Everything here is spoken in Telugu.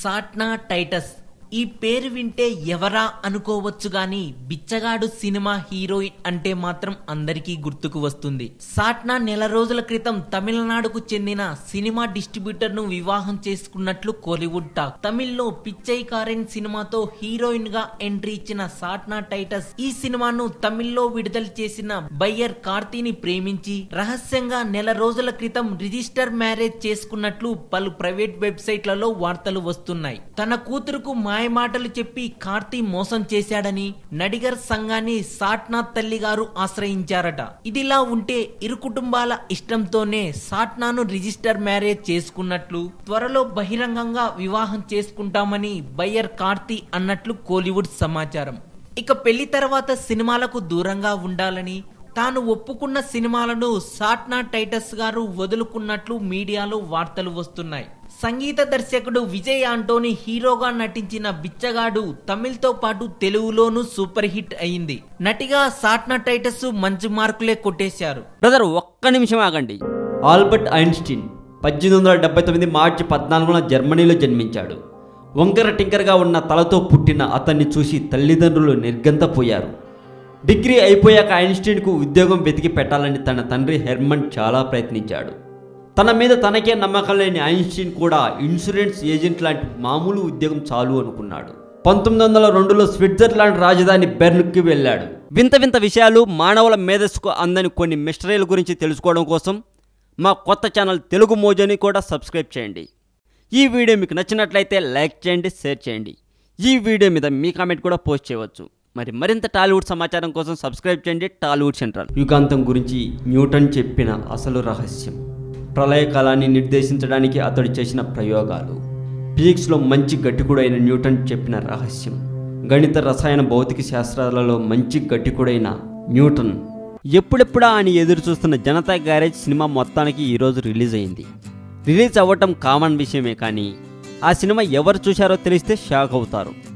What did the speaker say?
సాట్నా టైటస్ ఈ పేరు వింటే ఎవరా అనుకోవచ్చు గాని బిచ్చగాడు సినిమా హీరోయిన్ అంటే మాత్రం అందరికీ గుర్తుకు వస్తుంది సాట్నా నెల రోజుల క్రితం తమిళనాడుకు చెందిన సినిమా డిస్ట్రిబ్యూటర్ ను వివాహం చేసుకున్నట్లు కోలీవుడ్ టాక్ తమిళ్లో పిచ్చై కారెన్ సినిమాతో హీరోయిన్ గా ఎంట్రీ ఇచ్చిన సాట్నా టైటస్ ఈ సినిమాను తమిళ్లో విడుదల చేసిన బయ్యర్ కార్తీని ప్రేమించి రహస్యంగా నెల రోజుల క్రితం రిజిస్టర్ మ్యారేజ్ చేసుకున్నట్లు పలు ప్రైవేట్ వెబ్సైట్లలో వార్తలు వస్తున్నాయి తన కూతురుకు మాయమాటలు చెప్పి కార్తీ మోసం చేశాడని నడిగర్ సంఘాన్ని సాట్నాథ్ తల్లి గారు ఆశ్రయించారట ఇదిలా ఉంటే ఇరు కుటుంబాల ఇష్టంతోనే సాట్నాను రిజిస్టర్ మ్యారేజ్ చేసుకున్నట్లు త్వరలో బహిరంగంగా వివాహం చేసుకుంటామని బయ్యర్ కార్తీ అన్నట్లు కోలీవుడ్ సమాచారం ఇక పెళ్లి తర్వాత సినిమాలకు దూరంగా ఉండాలని తాను ఒప్పుకున్న సినిమాలను సాట్నా టైటస్ గారు వదులుకున్నట్లు మీడియాలో వార్తలు వస్తున్నాయి సంగీత దర్శకుడు విజయ్ ఆంటోని హీరోగా నటించిన బిచ్చగాడు తమిళ్తో పాటు తెలుగులోనూ సూపర్ హిట్ అయింది నటిగా సాట్నా టైటస్ మంచి మార్కులే కొట్టేశారు బ్రదర్ ఒక్క నిమిషం ఆగండి ఆల్బర్ట్ ఐన్స్టీన్ పద్దెనిమిది వందల డెబ్బై తొమ్మిది మార్చి పద్నాలుగున జర్మనీలో జన్మించాడు వంకర టింకరగా ఉన్న తలతో పుట్టిన అతన్ని చూసి తల్లిదండ్రులు నిర్గంతపోయారు డిగ్రీ అయిపోయాక ఐన్స్టీన్కు ఉద్యోగం వెతికి పెట్టాలని తన తండ్రి హెర్మన్ చాలా ప్రయత్నించాడు తన మీద తనకే నమ్మకం లేని ఐన్స్టీన్ కూడా ఇన్సూరెన్స్ ఏజెంట్ లాంటి మామూలు ఉద్యోగం చాలు అనుకున్నాడు పంతొమ్మిది వందల రెండులో స్విట్జర్లాండ్ రాజధాని బెర్న్కి వెళ్ళాడు వింత వింత విషయాలు మానవుల మేధస్సుకు అందని కొన్ని మిస్టరీల గురించి తెలుసుకోవడం కోసం మా కొత్త ఛానల్ తెలుగు మోజోని కూడా సబ్స్క్రైబ్ చేయండి ఈ వీడియో మీకు నచ్చినట్లయితే లైక్ చేయండి షేర్ చేయండి ఈ వీడియో మీద మీ కామెంట్ కూడా పోస్ట్ చేయవచ్చు మరి మరింత టాలీవుడ్ సమాచారం కోసం సబ్స్క్రైబ్ చేయండి టాలీవుడ్ సెంట్రల్ యుగాంతం గురించి న్యూటన్ చెప్పిన అసలు రహస్యం ప్రళయకాలాన్ని నిర్దేశించడానికి అతడు చేసిన ప్రయోగాలు ఫిజిక్స్లో మంచి గట్టికుడైన న్యూటన్ చెప్పిన రహస్యం గణిత రసాయన భౌతిక శాస్త్రాలలో మంచి గట్టికుడైన న్యూటన్ ఎప్పుడెప్పుడా అని ఎదురు చూస్తున్న జనతా గ్యారేజ్ సినిమా మొత్తానికి ఈరోజు రిలీజ్ అయింది రిలీజ్ అవ్వటం కామన్ విషయమే కానీ ఆ సినిమా ఎవరు చూశారో తెలిస్తే షాక్ అవుతారు